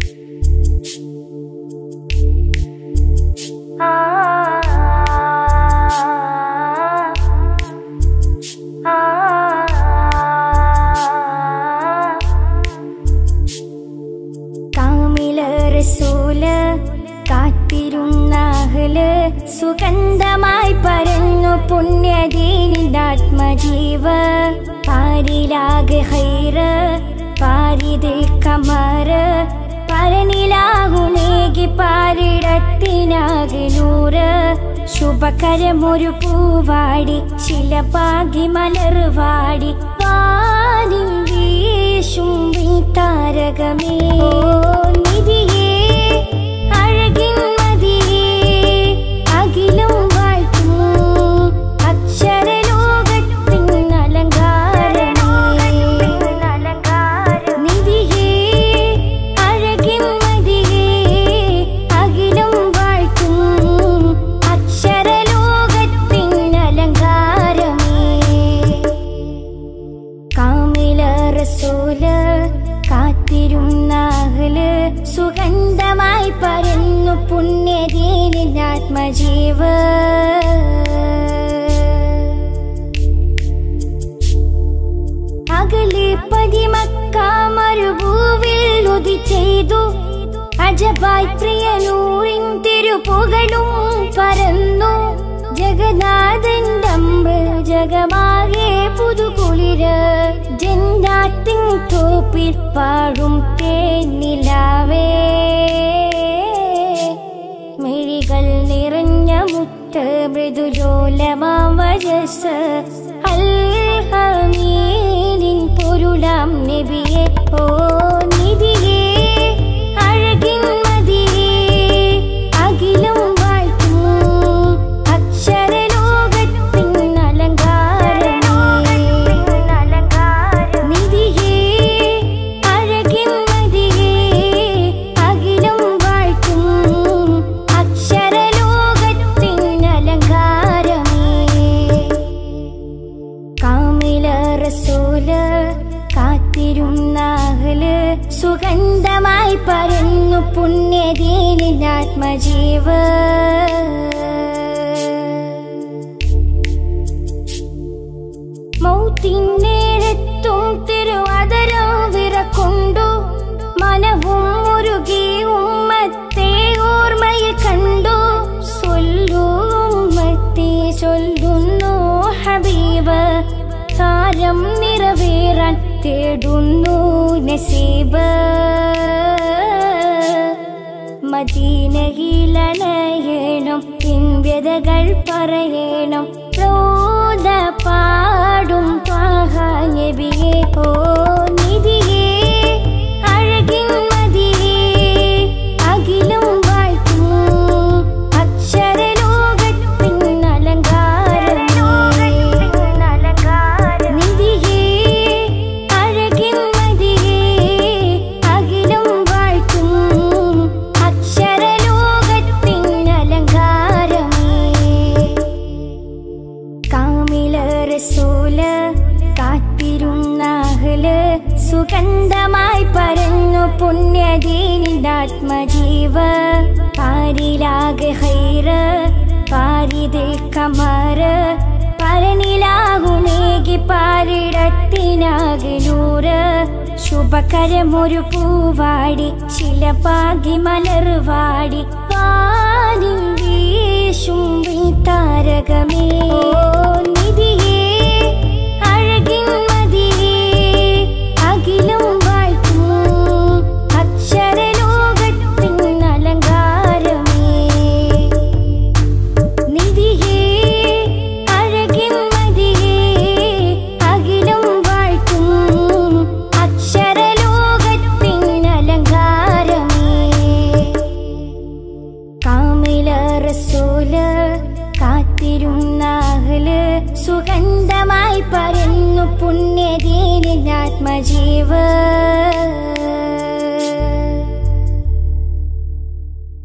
കാമില റസൂല് കാത്തിരുന്നാഹല് സുഗന്ധമായി പരന്നു പുണ്യദീനിന്റെ ആത്മജീവ് പാരിലാകെ ഹൈറ് പാരിതിൽ കമറ് പരനിലാകുമേകി പാരിടത്തിനാകെ നൂറ് ശുഭകരമൊരു പൂവാടി ചില പാകി മലർവാടി വാനിൽ വീശും താരകമേ നിധിയേ അഴകിൻ മതിയേ അഖിലും വാഴ്ത്തും അക്ഷരലോകത്തിൻ അലങ്കാരമേ നിധിയേ അഴകിൻ മതിയേ അഖിലും വാഴ്ത്തും അക്ഷരലോകത്തിൻ അലങ്കാരമേ കാമില റസൂല് കാത്തിരുന്നാഹല് സുഗന്ധമായി പരന്നു പുണ്യദീനിന്റെ ആത്മജീവ് അകലെ പതിമക്കാമരുഭൂവിൽ ഉതി ചെയ്തു അജബായ് പ്രിയനൂറിൻ തിരുപുകളും പരന്നു ജഗന്നാഥൻ തമ്പ് ജഗമാകെ പുതുകുളിര് ജന്നാത്തിൻ തോപ്പിൽ പാടും തേനിലാവേ മിഴികൾ നിറഞ്ഞ മുത്ത് മൃദുലോലമാം വജസ് അൽഹമീനിൻ പൊരുളാം നബിയെ ഓ നിധിയേ അഴകിൻ മതിയേ അഖിലും വാഴ്ത്തും അക്ഷരലോകത്തിൻ അലങ്കാരമേ നിധിയേ അഴകിൻ മതിയേ അഖിലും വാഴ്ത്തും അക്ഷരലോകത്തിൻ അലങ്കാരമേ കാമില റസൂല് കാത്തിരുന്നാഹല് സുഗന്ധമായി പരന്നു പുണ്യദീനിന്റെ ആത്മജീവ് മൗത്തിനേരത്തും തിരുവതരം വിറക്കൊണ്ടു മനവും മുരുകി ഉമ്മത്തെ ഓർമ്മയിൽ കണ്ടു ചൊല്ലു ഉമ്മത്തെ ചൊല്ലുന്നു ഹബീബ് താരം നിറവേറാൻ തേടുന്നു നസീബ് മദീനയിലണയണം പിൻവ്യതകൾ പറയണം റോദ പാടും പാഹാനബിയെ ഓ നിധിയേ അഴകിൻ മതിയേ അഖിലും വാഴ്ത്തും അക്ഷരലോകത്തിൻ അലങ്കാരമേ നിധിയേ അഴകിൻ മതിയേ അഖിലും വാഴ്ത്തും അക്ഷരലോകത്തിൻ അലങ്കാരമേ കാമില റസൂല് കാത്തിരുന്നാഹല് സുഗന്ധമായി പരന്നു പുണ്യദീനിന്റെ ആത്മജീവ് പാരിലാകെ ഹൈറ് പാരിതിൽ കമറ് പരനിലാകുമേകി പാരിടത്തിനാകെ നൂറ് ശുഭകരമൊരു പൂവാടി ചില പാകി മലർവാടി വാനിൽ വീശും താരകമേ നിധിയേ അഴകിൻ മതിയേ അഖിലും വാഴ്ത്തും അക്ഷരലോകത്തിൻ അലങ്കാരമേ നിധിയേ അഴകിൻ മതിയേ അഖിലും വാഴ്ത്തും അക്ഷരലോകത്തിൻ അലങ്കാരമേ കാമില റസൂല് കാത്തിരുന്നാഹല് സുഗന്ധമായി പരന്നു പുണ്യദീനിന്റെ ആത്മജീവ്